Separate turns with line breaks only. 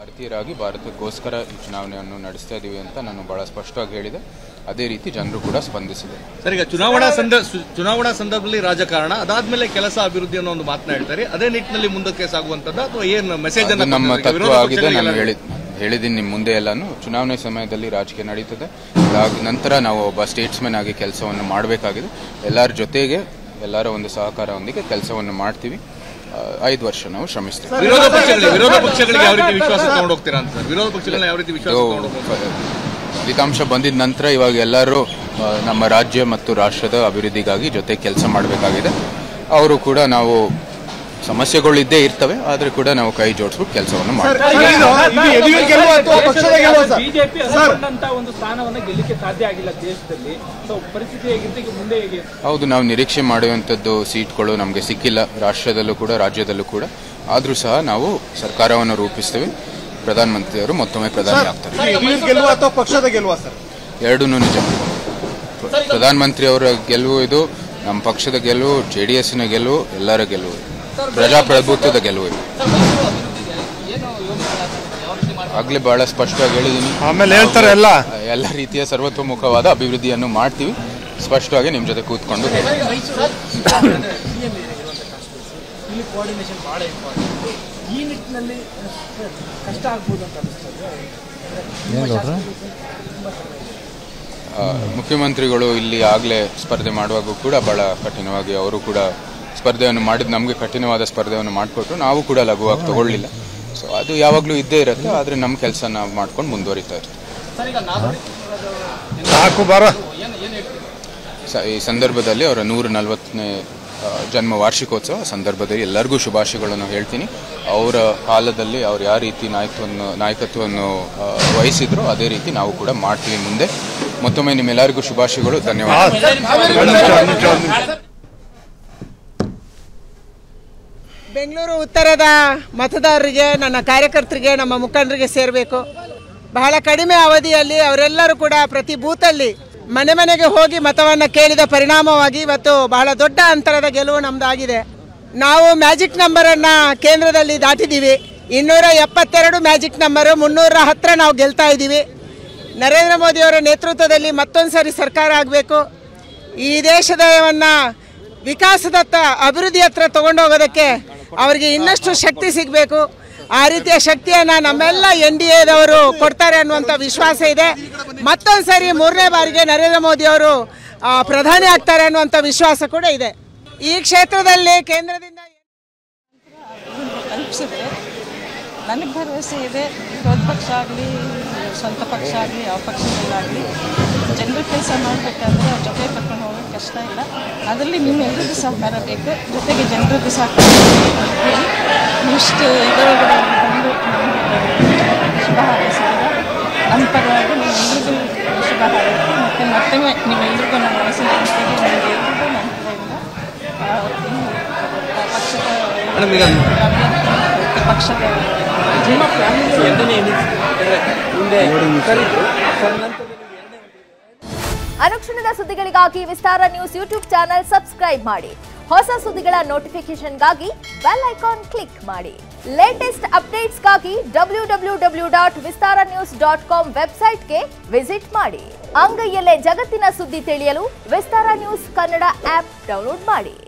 ಭಾರತೀಯರಾಗಿ ಭಾರತಕ್ಕೋಸ್ಕರ ಈ ಚುನಾವಣೆಯನ್ನು ನಡೆಸ್ತಾ ಇದ್ದೀವಿ ಅಂತ ನಾನು ಬಹಳ ಸ್ಪಷ್ಟವಾಗಿ ಹೇಳಿದೆ ಅದೇ ರೀತಿ ಜನರು ಕೂಡ ಸ್ಪಂದಿಸಿದೆ
ಸರ್ ಈಗ ಚುನಾವಣಾ ಸಂದ ಸು- ಚುನಾವಣಾ ಸಂದರ್ಭದಲ್ಲಿ ರಾಜಕಾರಣ ಅದಾದ್ಮೇಲೆ ಕೆಲಸ ಅಭಿವೃದ್ಧಿ ಅನ್ನೋ ಒಂದು ಮಾತನ್ನ ಹೇಳ್ತಾರೆ ಅದೇ ನಿಟ್ಟಿನಲ್ಲಿ ಮುಂದಕ್ಕೆ ಸಾಗುವಂತದ್ದು ಅಥವಾ ಏನ್ ಮೆಸೇಜ್
ಅದು
ಅನ್ನ
ನಮ್ಮ
ಕೊಡ್ತಾರೆ? ಈಗ
ತತ್ವ
ವಿರೋಧ
ಆಗಿದೆ ನಾನು
ಪಕ್ಷಗಳಿಗೆಲ್ಲ-
ಹೇಳಿ ಹೇಳಿದ್ದೀನಿ ನಿಮ್ಮ ಮುಂದೆ ಎಲ್ಲಾನು ಚುನಾವಣೆ ಸಮಯದಲ್ಲಿ ರಾಜಕೀಯ ನಡೀತದೆ ಅದಾದ ನಂತರ ನಾವು ಒಬ್ಬ ಸ್ಟೇಟ್ಸ್ಮನ್ ಆಗಿ ಕೆಲಸವನ್ನು ಮಾಡಬೇಕಾಗಿದೆ ಎಲ್ಲರ ಜೊತೆಗೆ ಎಲ್ಲರ ಒಂದು ಸಹಕಾರದೊಂದಿಗೆ ಕೆಲಸವನ್ನು ಮಾಡ್ತೀವಿ ಆ, ಐದು ವರ್ಷ ನಾವು ಶ್ರಮಿಸ್ತೀವಿ
ವಿರೋಧ ಪಕ್ಷಗಳಿಗೆ ವಿರೋಧ ಪಕ್ಷಗಳಿಗೆ ಯಾವ ರೀತಿ ವಿಶ್ವಾಸ ತಗೊಂಡು ಹೋಗ್ತೀರಾ ಅಂತ ಸರ್ ವಿರೋಧ ಪಕ್ಷಗಳನ್ನ ಯಾವ ರೀತಿ ವಿಶ್ವಾಸ
ಇದು
ತಗೊಂಡು ಹೋಗ್ಬೋದು
ಫಲಿತಾಂಶ ಬಂದಿದ ನಂತರ ಇವಾಗ ಎಲ್ಲರೂ ಆ, ನಮ್ಮ ರಾಜ್ಯ ಮತ್ತು ರಾಷ್ಟ್ರದ ಅಭಿವೃದ್ಧಿಗಾಗಿ ಜೊತೆ ಕೆಲಸ ಮಾಡಬೇಕಾಗಿದೆ ಅವರು ಕೂಡ ನಾವು ಸಮಸ್ಯೆಗಳು ಇದ್ದೇ ಇರ್ತವೆ ಆದರೆ ಕೂಡ ನಾವು ಕೈ ಜೋಡಿಸ್ಬಿಟ್ಟು ಕೆಲಸವನ್ನು ಮಾಡ್ತೀವಿ
ಬಿಜೆಪಿ ಅನ್ಕೊಂಡಂತ ಒಂದು ಸ್ಥಾನವನ್ನ ಗೆಲ್ಲಿಕ್ಕೆ ಸಾಧ್ಯ ಆಗಿಲ್ಲ ದೇಶದಲ್ಲಿ ಸೊ ಪರಿಸ್ಥಿತಿ ಹೇಗಿರುತ್ತೆ ಈಗ ಮುಂದೆ ಹೇಗೆ
ಹೌದು ನಾವು ನಿರೀಕ್ಷೆ ಮಾಡುವಂಥದ್ದು ಸೀಟ್ಗಳು ನಮಗೆ ಸಿಕ್ಕಿಲ್ಲ ರಾಷ್ಟ್ರದಲ್ಲೂ ಕೂಡ ರಾಜ್ಯದಲ್ಲೂ ಕೂಡ ಆದರೂ ಸಹ ನಾವು ಸರ್ಕಾರವನ್ನು ರೂಪಿಸ್ತೀವಿ ಪ್ರಧಾನಮಂತ್ರಿಯವರು ಮತ್ತೊಮ್ಮೆ ಪ್ರಧಾನಿ ಆಗ್ತಾರೆ
ಗೆಲುವು ಅಥವಾ ಪಕ್ಷದ ಗೆಲುವ ಸರ್
ಎರಡೂ ನಿಜ ಪ್ರಧಾನಮಂತ್ರಿ ಅವರ ಗೆಲುವು ಇದು ನಮ್ಮ ಪಕ್ಷದ ಗೆಲುವು ಜೆ ಡಿ ಎಸ್ನ ಗೆಲುವು ಎಲ್ಲರ ಗೆಲುವು ಇದು. ಪ್ರಜಾಪ್ರಭುತ್ವದ ಗೆಲುವು ಇದು ಆಗ್ಲೇ ಬಹಳ ಸ್ಪಷ್ಟವಾಗಿ ಹೇಳಿದ್ದೀನಿ
ಆಮೇಲೆ ಹೇಳ್ತಾರೆ ಎಲ್ಲ
ಎಲ್ಲ ರೀತಿಯ ಸರ್ವತೋಮುಖವಾದ ಅಭಿವೃದ್ಧಿಯನ್ನು ಮಾಡ್ತೀವಿ ಸ್ಪಷ್ಟವಾಗಿ ನಿಮ್ಮ ಜೊತೆ ಕೂತ್ಕೊಂಡು ಹೇಳ್ತೀನಿ.
ಇಲ್ಲಿ ಕೋಆರ್ಡಿನೇಷನ್ ಬಹಳ ಇಂಪಾರ್ಟೆಂಟ್ ಈ ನಿಟ್ಟಿನಲ್ಲಿ ಕಷ್ಟ ಆಗ್ಬೋದು ಅಂತ ಅನಿಸ್ತದೆ
ಆ, ಮುಖ್ಯಮಂತ್ರಿಗಳು ಇಲ್ಲಿ ಆಗಲೇ ಸ್ಪರ್ಧೆ ಮಾಡುವಾಗ ಕೂಡ ಬಹಳ ಕಠಿಣವಾಗಿ ಅವರು ಕೂಡ ಸ್ಪರ್ಧೆಯನ್ನು ಮಾಡಿದ ನಮಗೆ ಕಠಿಣವಾದ ಸ್ಪರ್ಧೆಯನ್ನು ಮಾಡಿಕೊಟ್ರು ನಾವು ಕೂಡ ಲಘುವಾಗಿ ತಗೊಳ್ಳಿಲ್ಲ ಸೊ ಅದು ಯಾವಾಗಲೂ ಇದ್ದೇ ಇರುತ್ತೆ ಆದರೆ ನಮ್ಮ ಕೆಲಸ ನಾವು ಮಾಡ್ಕೊಂಡು ಮುಂದುವರಿತಾ ಇರ್ತೀವಿ
ಸಾಕು ಬರ
ಸ- ಈ ಸಂದರ್ಭದಲ್ಲಿ ಅವರ ನೂರ ನಲವತ್ತನೇ ಜನ್ಮ ವಾರ್ಷಿಕೋತ್ಸವ ಸಂದರ್ಭದಲ್ಲಿ ಎಲ್ಲರಿಗೂ ಶುಭಾಶಯಗಳನ್ನು ಹೇಳ್ತೀನಿ ಅವರ ಕಾಲದಲ್ಲಿ ಅವ್ರು ಯಾವ ರೀತಿ ನಾಯಕತ್ವವನ್ನು ನಾಯಕತ್ವವನ್ನು ಆ, ವಹಿಸಿದ್ರು ಅದೇ ರೀತಿ ನಾವು ಕೂಡ ಮಾಡ್ತೀವಿ ಮುಂದೆ ಮತ್ತೊಮ್ಮೆ ನಿಮ್ಮೆಲ್ಲರಿಗೂ ಶುಭಾಶಯಗಳು ಧನ್ಯವಾದ
ಬೆಂಗಳೂರು ಉತ್ತರದ ಮತದಾರರಿಗೆ ನನ್ನ ಕಾರ್ಯಕರ್ತರಿಗೆ ನಮ್ಮ ಮುಖಂಡರಿಗೆ ಸೇರಬೇಕು ಬಹಳ ಕಡಿಮೆ ಅವಧಿಯಲ್ಲಿ ಅವರೆಲ್ಲರೂ ಕೂಡ ಪ್ರತಿ ಬೂತಲ್ಲಿ ಮನೆ ಮನೆಗೆ ಹೋಗಿ ಮತವನ್ನು ಕೇಳಿದ ಪರಿಣಾಮವಾಗಿ ಇವತ್ತು ಬಹಳ ದೊಡ್ಡ ಅಂತರದ ಗೆಲುವು ನಮ್ಮದಾಗಿದೆ ನಾವು ಮ್ಯಾಜಿಕ್ ನಂಬರನ್ನು ಕೇಂದ್ರದಲ್ಲಿ ದಾಟಿದ್ದೀವಿ ಇನ್ನೂರ ಎಪ್ಪತ್ತೆರಡು ಮ್ಯಾಜಿಕ್ ನಂಬರು ಮುನ್ನೂರ ಹತ್ತಿರ ನಾವು ಗೆಲ್ತಾ ಇದ್ದೀವಿ ನರೇಂದ್ರ ಮೋದಿಯವರ ನೇತೃತ್ವದಲ್ಲಿ ಮತ್ತೊಂದು ಸಾರಿ ಸರ್ಕಾರ ಆಗಬೇಕು ಈ ದೇಶದವನ್ನು ವಿಕಾಸದತ್ತ ಅಭಿವೃದ್ಧಿ ಹತ್ರ ತಗೊಂಡೋಗೋದಕ್ಕೆ ಅವರಿಗೆ ಇನ್ನಷ್ಟು ಶಕ್ತಿ ಸಿಗಬೇಕು ಆ ರೀತಿಯ ಶಕ್ತಿಯನ್ನು ನಮ್ಮೆಲ್ಲ ಎನ್ ಡಿ ಎದವರು ಕೊಡ್ತಾರೆ ಅನ್ನುವಂಥ ವಿಶ್ವಾಸ ಇದೆ ಮತ್ತೊಂದು ಸರಿ ಮೂರನೇ ಬಾರಿಗೆ ನರೇಂದ್ರ ಮೋದಿ ಅವರು ಆ, ಪ್ರಧಾನಿ ಆಗ್ತಾರೆ ಅನ್ನುವಂಥ ವಿಶ್ವಾಸ ಕೂಡ ಇದೆ ಈ ಕ್ಷೇತ್ರದಲ್ಲಿ ಕೇಂದ್ರದಿಂದ
ತಲುಪಿಸುತ್ತೆ ನನಗೆ ಭರವಸೆ ಇದೆ ವಿರೋಧ ಪಕ್ಷ ಆಗಲಿ ಸ್ವಂತ ಪಕ್ಷ ಆಗಲಿ ಯಾವ ಪಕ್ಷದಲ್ಲಾಗಲಿ ಜನರ ಕೆಲಸ ಮಾಡಬೇಕಾದ್ರೆ ಅವ್ರ ಜೊತೆ ಕರ್ಕೊಂಡು ಹೋಗೋದು ಕಷ್ಟ ಇಲ್ಲ ಅದರಲ್ಲಿ ನಿಮ್ಮೆಲ್ಲರಿಗೂ ಸಹಕಾರ ಬೇಕು ಜೊತೆಗೆ ಜನರಿಗೂ ಸಹಕಾರ ಹೇಳಿ ಇಷ್ಟು ಇದರೊಳಗಡೆ ಬಂದು ನಮ್ಗೆ ಶುಭ ಹಾರೈಸಿದ್ರೆ ನಮ್ಮ ಪರವಾಗಿ ನಿಮ್ಮೆಲ್ಲರಿಗೂ ಶುಭ ಹಾರೈಸಿ ಮತ್ತು ಮತ್ತೊಮ್ಮೆ ನೀವೆಲ್ಲರಿಗೂ ನನ್ನ ವಯಸ್ಸಿನ ಜೊತೆಗೆ ನನಗೆ ಎಲ್ರಿಗೂ ನನ್ನ ಕಡೆಯಿಂದ ಆ, ಈ ಪಕ್ಷದ
ಮೇಡಮ್ ಈಗ
ಅಭ್ಯರ್ಥಿ ಪಕ್ಷದ
ನಿಮ್ಮ ಫ್ಯಾಮಿಲಿ ಎರಡನೇ ಹಿಂದೆ ಕರೀತು ಸರ್ ನಂತರ
ಅನುಕ್ಷಣದ ಸುದ್ದಿಗಳಿಗಾಗಿ Vistara news YouTube channel subscribe ಮಾಡಿ ಹೊಸ ಸುದ್ದಿಗಳ ನೋಟಿಫಿಕೇಶನ್ಗಾಗಿ ಬೆಲ್ ಐಕಾನ್ ಕ್ಲಿಕ್ ಮಾಡಿ ಲೇಟೆಸ್ಟ್ ಅಪ್ಡೇಟ್ಸ್ಗಾಗಿ W W W dot Vistara news dot com ವೆಬ್ಸೈಟ್ಗೆ ವಿಸಿಟ್ ಮಾಡಿ ಅಂಗೈಯಲ್ಲೇ ಜಗತ್ತಿನ ಸುದ್ದಿ ತಿಳಿಯಲು Vistara news Kannada app download ಮಾಡಿ